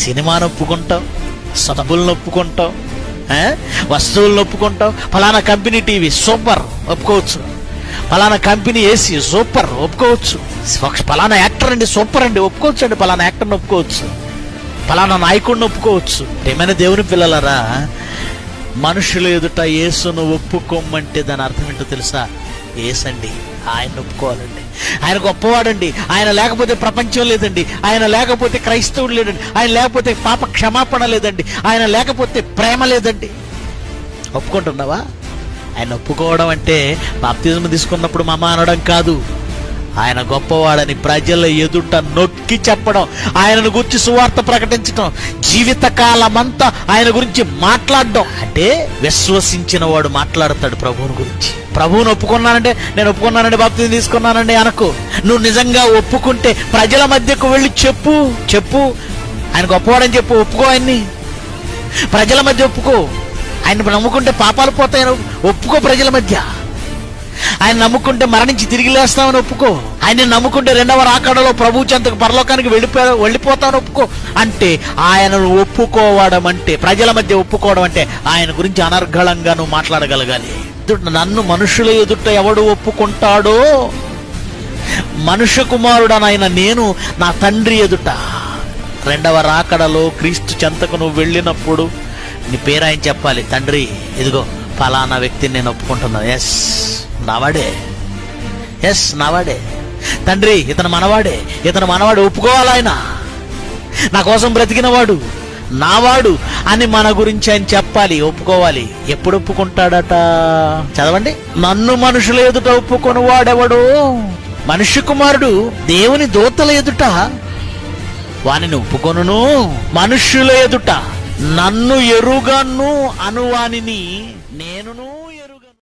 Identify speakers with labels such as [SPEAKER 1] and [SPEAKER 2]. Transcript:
[SPEAKER 1] సినిమాను ఒప్పుకుంటావు సబ్బులను ఒప్పుకుంటావు ఆ? వస్తువులను ఒప్పుకుంటావు ఫలానా కంపెనీ టీవీ సూపర్ ఒప్పుకోవచ్చు ఫలానా కంపెనీ ఏసీ సూపర్ ఒప్పుకోవచ్చు ఒక ఫలానా యాక్టర్ అండి సూపర్ అండి ఒప్పుకోవచ్చు అండి ఫలానా యాక్టర్ని ఒప్పుకోవచ్చు ఫలానా నాయకుడిని ఒప్పుకోవచ్చు ఏమైనా దేవుని పిల్లలరా మనుషుల ఎదుట యేసును ఒప్పుకోమంటే దాని అర్థం ఏంటో తెలుసా ఏసండి ఆయన ఒప్పుకోవాలండి ఆయన గొప్పవాడండి ఆయన లేకపోతే ప్రపంచం లేదండి ఆయన లేకపోతే క్రైస్తవుడు లేడండి ఆయన లేకపోతే పాప క్షమాపణ లేదండి ఆయన లేకపోతే ప్రేమ లేదండి ఒప్పుకుంటున్నావా ఆయన ఒప్పుకోవడం అంటే బాప్తిజం తీసుకున్నప్పుడు మమ అనడం కాదు ఆయన గొప్పవాడని ప్రజల ఎదుట నొక్కి చెప్పడం ఆయనను గురించి సువార్త ప్రకటించడం జీవితకాలమంతా ఆయన గురించి మాట్లాడడం అంటే విశ్వసించిన వాడు మాట్లాడతాడు ప్రభువుని గురించి ప్రభువుని ఒప్పుకున్నానంటే నేను ఒప్పుకున్నానండి బాప్తిజం తీసుకున్నానండి అనకు నువ్వు నిజంగా ఒప్పుకుంటే ప్రజల మధ్యకు వెళ్ళి చెప్పు చెప్పు ఆయన గొప్పవాడని చెప్పు ఒప్పుకో ఆయన్ని ప్రజల మధ్య ఒప్పుకో ఆయన నమ్ముకుంటే పాపాలు పోతాయని ఒప్పుకో ప్రజల మధ్య ఆయన నమ్ముకుంటే మరణించి తిరిగి లేస్తామని ఒప్పుకో ఆయన నమ్ముకుంటే రెండవ రాకడలో ప్రభు చెంతకు పరలోకానికి వెళ్ళిపో వెళ్ళిపోతామని ఒప్పుకో అంటే ఆయనను ఒప్పుకోవడం అంటే ప్రజల మధ్య ఒప్పుకోవడం అంటే ఆయన గురించి అనర్గళంగా నువ్వు మాట్లాడగలగాలి ఎదుట నన్ను మనుషుల ఎదుట ఎవడు ఒప్పుకుంటాడో మనుష్య కుమారుడనైన నేను నా తండ్రి ఎదుట రెండవ రాకడలో క్రీస్తు చెంతకు నువ్వు వెళ్ళినప్పుడు నీ పేరు ఆయన చెప్పాలి తండ్రి ఇదిగో ఫలానా వ్యక్తిని నేను ఒప్పుకుంటున్నాను ఎస్ నావాడే ఎస్ నావాడే తండ్రి ఇతను మనవాడే ఇతను మనవాడు ఒప్పుకోవాలి ఆయన నా కోసం బ్రతికినవాడు నావాడు అని మన గురించి ఆయన చెప్పాలి ఒప్పుకోవాలి ఎప్పుడు ఒప్పుకుంటాడట చదవండి నన్ను మనుషుల ఎదుట ఒప్పుకొని వాడెవడు మనుష్య కుమారుడు దేవుని దూతల ఎదుట వానిని ఒప్పుకొనును మనుష్యుల ఎదుట నన్ను ఎరుగను అనువానిని నేనును ఎరుగను.